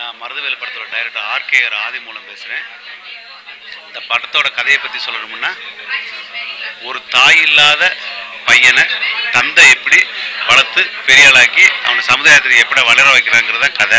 நான் மருதவேல் படத்தோட director RKR Adhimoolam பேசுகிறேன் இந்த படத்தோட கதையை பற்றி சொல்லணும்னா ஒரு தாய் இல்லாத பையனை தந்தை எப்படி வளர்த்து பெரிய ஆளாக்கி அவனை சமுதாயத்தில் எப்படி வளர வைக்கிறாங்கிறத கதை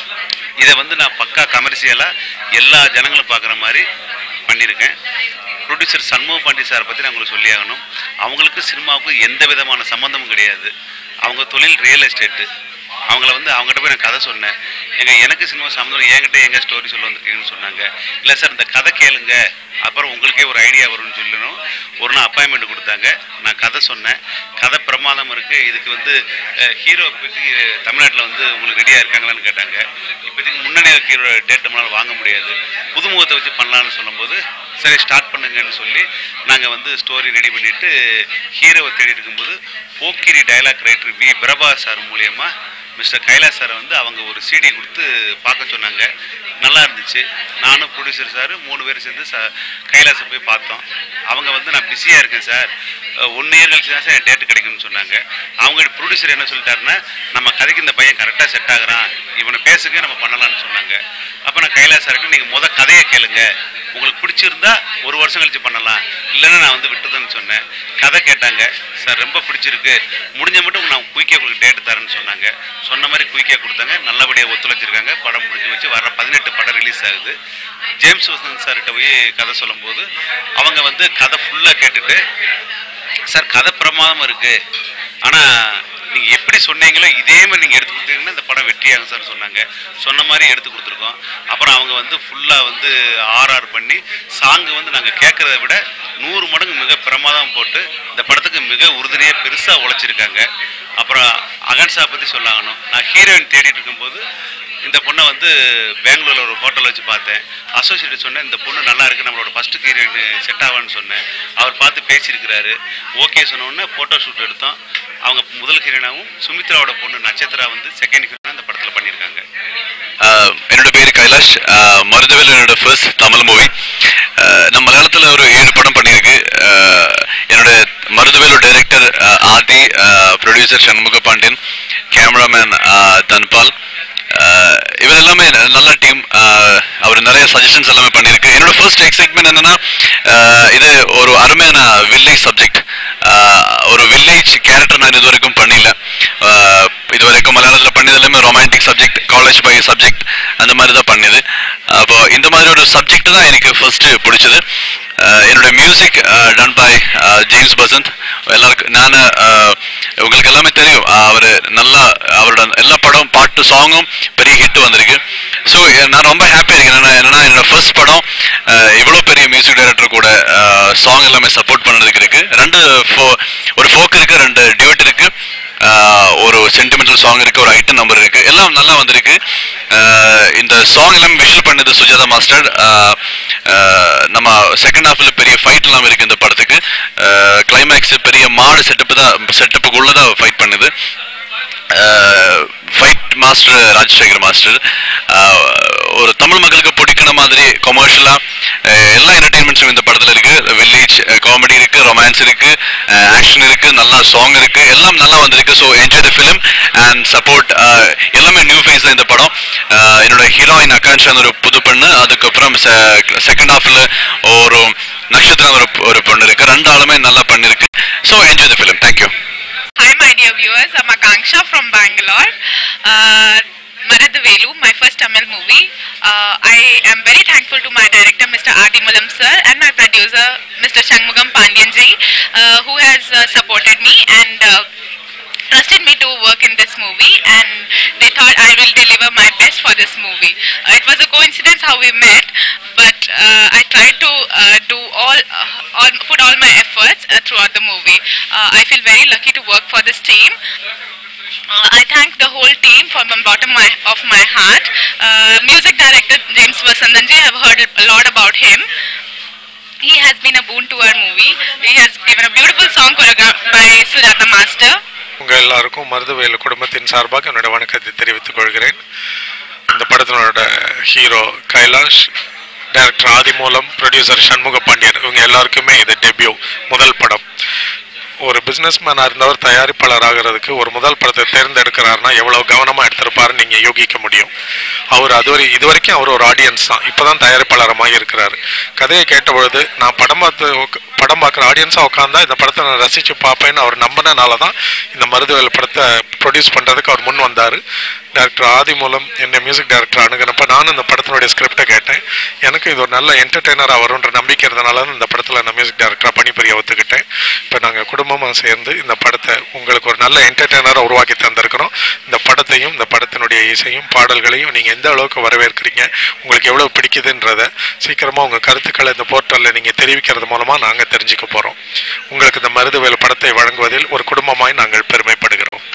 இதை வந்து நான் பக்கா கமர்ஷியலாக எல்லா ஜனங்களும் பார்க்குற மாதிரி பண்ணியிருக்கேன் ப்ரொடியூசர் சண்முக பாண்டி சாரை பற்றி நான் உங்களுக்கு சொல்லி ஆகணும் அவங்களுக்கு சினிமாவுக்கு எந்த விதமான சம்மந்தமும் கிடையாது அவங்க தொழில் ரியல் எஸ்டேட்டு அவங்கள வந்து அவங்ககிட்ட போய் நான் கதை சொன்னேன் எங்க எனக்கு சினிமா சம்மந்தம் என்கிட்ட எங்க ஸ்டோரி சொல்ல வந்திருக்கீங்கன்னு சொன்னாங்க இல்லை சார் இந்த கதை கேளுங்க அப்புறம் உங்களுக்கே ஒரு ஐடியா வரும்னு சொல்லணும் ஒரு நாள் அப்பாயின்மெண்ட் கொடுத்தாங்க நான் கதை சொன்னேன் கதை பிரமாதம் இருக்கு இதுக்கு வந்து ஹீரோ பற்றி தமிழ்நாட்டில் வந்து உங்களுக்கு ரெடியாக இருக்காங்களான்னு கேட்டாங்க இப்போதைக்கு முன்னணி ஹீரோ டேட் நம்மளால் வாங்க முடியாது புதுமுகத்தை வச்சு பண்ணலாம்னு சொல்லும்போது சரி ஸ்டார்ட் பண்ணுங்கன்னு சொல்லி நாங்கள் வந்து ஸ்டோரி ரெடி பண்ணிட்டு ஹீரோவை தேடி இருக்கும்போது Pokkiri dialogue writer V Prabha sir மூலியமா மிஸ்டர் கைலாஸ் சாரை வந்து அவங்க ஒரு சிடி கொடுத்து பார்க்க சொன்னாங்க நல்லா இருந்துச்சு நானும் ப்ரொடியூசர் சார் மூணு பேர் சேர்ந்து ச கைலாஸை போய் பார்த்தோம் அவங்க வந்து நான் பிஸியாக இருக்கேன் சார் ஒன் இயர் கழிச்சு தான் சார் டேட்டு கிடைக்கும்னு சொன்னாங்க அவங்க ப்ரொடியூசர் என்ன சொல்லிட்டாருன்னா நம்ம கதைக்கு இந்த பையன் கரெக்டாக செட் ஆகுறான் இவனை பேசுங்க நம்ம பண்ணலாம்னு சொன்னாங்க அப்போ நான் கைலாஸ் சார்கிட்ட நீங்கள் முத கதையை கேளுங்க உங்களுக்கு பிடிச்சிருந்தா ஒரு வருஷம் கழிச்சு பண்ணலாம் இல்லைன்னா நான் வந்து விட்டுதுன்னு சொன்னேன் கதை கேட்டாங்க சார் ரொம்ப பிடிச்சிருக்கு முடிஞ்ச மட்டும் நான் குயிக்காக உங்களுக்கு டேட்டு தரேன்னு சொன்னாங்க சொன்ன மாதிரி குயிக்காக கொடுத்தாங்க நல்லபடியாக ஒத்துழைச்சிருக்காங்க படம் முடிஞ்சு வச்சு வர பதினெட்டு படம் ரிலீஸ் ஆகுது ஜேம்ஸ் வசந்த் சார்கிட்ட போய் கதை சொல்லும்போது அவங்க வந்து கதை ஃபுல்லாக கேட்டுட்டு சார் கதை பிரமாதம் இருக்கு ஆனால் நீங்கள் எப்படி சொன்னீங்களோ இதே மாதிரி நீங்கள் எடுத்து கொடுத்தீங்கன்னா இந்த படம் வெற்றியாகும் சார் சொன்னாங்க சொன்ன மாதிரி எடுத்து கொடுத்துருக்கோம் அப்புறம் அவங்க வந்து ஃபுல்லாக வந்து ஆர்ஆர் பண்ணி சாங்கு வந்து நாங்கள் கேட்குறத விட நூறு மடங்கு மிக பிரமாதம் போட்டு இந்த படத்துக்கு மிக உறுதுணையாக பெருசாக உழைச்சிருக்காங்க அப்புறம் அகன்ஷா பற்றி சொல்லாகணும் நான் ஹீரோயின் தேடிட்டு இருக்கும்போது இந்த பொண்ணை வந்து பெங்களூரில் ஒரு ஹோட்டல் வச்சு பார்த்தேன் அசோசியேட் சொன்னேன் இந்த பொண்ணு நல்லா இருக்கு நம்மளோட ஃபர்ஸ்ட் ஹீரோயின் செட் ஆவான்னு சொன்னேன் அவர் பார்த்து பேசியிருக்கிறாரு ஓகே சொன்ன உடனே ஃபோட்டோ ஷூட் எடுத்தோம் அவங்க முதல் ஹீரோனாவும் சுமித்ராவோட பொண்ணு நட்சத்திரா வந்து செகண்ட் ஹீரோனா இந்த படத்தில் பண்ணியிருக்காங்க ஆஹ் என்னோட பேர் கைலாஷ் ஆஹ் மருதவேல் என்னோட ஃபர்ஸ்ட் தமிழ் மூவி நான் மலையாளத்தில் ஒரு ஏழு படம் பண்ணியிருக்கு ஆஹ் என்னோட Maruthavelu director Aadhi producer Shanmuga Pandiyan cameraman Dhanpal ஆஹ் இவர் எல்லாமே ந- நல்ல டீம் அவர் நிறைய சஜஷன்ஸ் எல்லாமே பண்ணியிருக்கு என்னோட ஃபர்ஸ்ட் எக்ஸைட்மெண்ட் என்னன்னா ஆஹ் இது ஒரு அருமையான வில்லேஜ் சப்ஜெக்ட் ஒரு வில்லேஜ் கேரக்டர் நான் இது வரைக்கும் பண்ணல ஆஹ் இது வரைக்கும் மலையாளத்தில் பண்ணது எல்லாமே romantic subject college by subject அந்த மாதிரி தான் பண்ணுது அப்போ இந்த மாதிரி ஒரு சப்ஜெக்ட் தான் எனக்கு ஃபர்ஸ்ட் பிடிச்சது ஆஹ் என்னோட music done by James Vasanth எல்லாருக்கும் நான் ஆஹ் உங்களுக்கு எல்லாமே தெரியும் அவர் நல்லா அவரோட எல்லா படம் பாட்டு சாங்கும் பெரிய ஹிட் வந்திருக்கு ஸோ நான் ரொம்ப ஹாப்பியாக இருக்கேன் என்னன்னா என்னன்னா என்னோட ஃபர்ஸ்ட் படம் இவ்வளோ பெரிய மியூசிக் டைரக்டர் கூட சாங் எல்லாமே சப்போர்ட் பண்ணுறதுக்கு இருக்கு ரெண்டு fo- ஒரு ஃபோக் இருக்கு ரெண்டு டியூட் இருக்கு ஆஹ் ஒரு சென்டிமெண்டல் சாங் இருக்கு ஒரு ஐட்டம் நம்பர் இருக்கு எல்லாம் நல்லா வந்திருக்கு ஆஹ் இந்த சாங் எல்லாம் விஷுவல் பண்ணது சுஜாதா மாஸ்டர் ஆஹ் ஆஹ் நம்ம செகண்ட் ஹாஃப்ல பெரிய ஃபைட் எல்லாம் இருக்கு இந்த படத்துக்கு கிளைமேக்ஸ் பெரிய மாடு செட்டப் தான் செட்டப்புக்குள்ள தான் ஃபைட் பண்ணுது ஃபைட் மாஸ்டர் ராஜசேகர் மாஸ்டர் ஒரு தமிழ் மக்களுக்கு பிடிக்கிற மாதிரி கமர்ஷியலா எல்லா என்டர்டைன்மெண்ட்ஸும் இந்த படத்துல இருக்கு வில்லேஜ் காமெடி இருக்கு ரொமான்ஸ் இருக்கு ஆக்ஷன் இருக்கு நல்லா சாங் இருக்கு எல்லாம் நல்லா வந்திருக்கு so enjoy the film and support எல்லாமே நியூ ஃபேஸ் தான் இந்த படம் அஹ் என்னோட ஹீரோயின் ஆகாங்ஷான்னு ஒரு புது பொண்ணு அதுக்கப்புறம் செகண்ட் ஹாஃப்ல ஒரு நட்சத்திரம் ஒரு ஒரு பொண்ணு இருக்கு ரெண்டு ஆளுமே நல்லா பண்ணிருக்கு so enjoy the film thank you Hi, my dear viewers. I'm Akanksha from Bangalore. Uh, Maradavelu, my first Tamil movie. Uh, I am very thankful to my director, Mr. Adi Malam sir, and my producer, Mr. Shangmugam Pandyan ji, uh, who has uh, supported me and uh, trusted me to work in this movie and they thought I will deliver my best for this movie. Uh, it was a coincidence how we met, but uh, I tried to uh, do all, uh, all, put all my efforts uh, throughout the movie. Uh, I feel very lucky to work for this team. Uh, I thank the whole team from the bottom my, of my heart. Uh, music director James Vasandanji, I've heard a lot about him. He has been a boon to our movie. He has given a beautiful song choreographed by Sujata Master. உங்கள் எல்லாருக்கும் மருதுவேலு குடும்பத்தின் சார்பாக என்னோட வணக்கத்தை தெரிவித்துக் கொள்கிறேன் இந்த படத்தினோட hero Kailash director Aadhimoolam producer Shanmuga Pandiyan இவங்க எல்லாருக்குமே இது டெபியூ முதல் படம் ஒரு பிசினஸ் மேனாக இருந்தவர் தயாரிப்பாளர் ஆகிறதுக்கு ஒரு முதல் படத்தை தேர்ந்தெடுக்கிறாருன்னா எவ்வளவு கவனமாக எடுத்திருப்பாருன்னு நீங்கள் யோகிக்க முடியும் அவர் அதுவரை இது வரைக்கும் அவர் ஒரு ஆடியன்ஸ் தான் இப்போ தான் தயாரிப்பாளரமாக இருக்கிறாரு கதையை கேட்ட பொழுது நான் படம் பார்த்து உக்க- படம் பார்க்குற ஆடியன்ஸாக உட்காந்தா இந்த படத்தை நான் ரசித்து பார்ப்பேன்னு அவர் நம்பினனால தான் இந்த மருதுவேல் படத்தை ப்ரொடியூஸ் பண்ணுறதுக்கு அவர் முன் வந்தார் டைரக்டர் ஆதி மூலம் என்னை மியூசிக் டைரக்டர் அணுகினப்ப நானும் இந்த படத்தினுடைய ஸ்கிரிப்டை கேட்டேன் எனக்கு இது ஒரு நல்ல என்டர்டெய்னராக வரும்ன்ற நம்பிக்கை இருந்தனால தான் இந்த படத்தில் நான் மியூசிக் டைரக்டராக பணிபுரிய ஒத்துக்கிட்டேன் இப்போ நாங்கள் குடும்பமாக சேர்ந்து இந்த படத்தை உங்களுக்கு ஒரு நல்ல என்டர்டெய்னராக உருவாக்கி தந்திருக்கிறோம் இந்த படத்தையும் இந்த படத்தினுடைய இசையும் பாடல்களையும் நீங்கள் எந்த அளவுக்கு வரவேற்கிறீங்க உங்களுக்கு எவ்வளோ பிடிக்குதுன்றத சீக்கிரமாக உங்கள் கருத்துக்களை இந்த போர்ட்டலில் நீங்கள் தெரிவிக்கிறது மூலமாக நாங்கள் தெரிஞ்சுக்க போகிறோம் உங்களுக்கு இந்த மருதுவேல் படத்தை வழங்குவதில் ஒரு குடும்பமாய் நாங்கள் பெருமைப்படுகிறோம்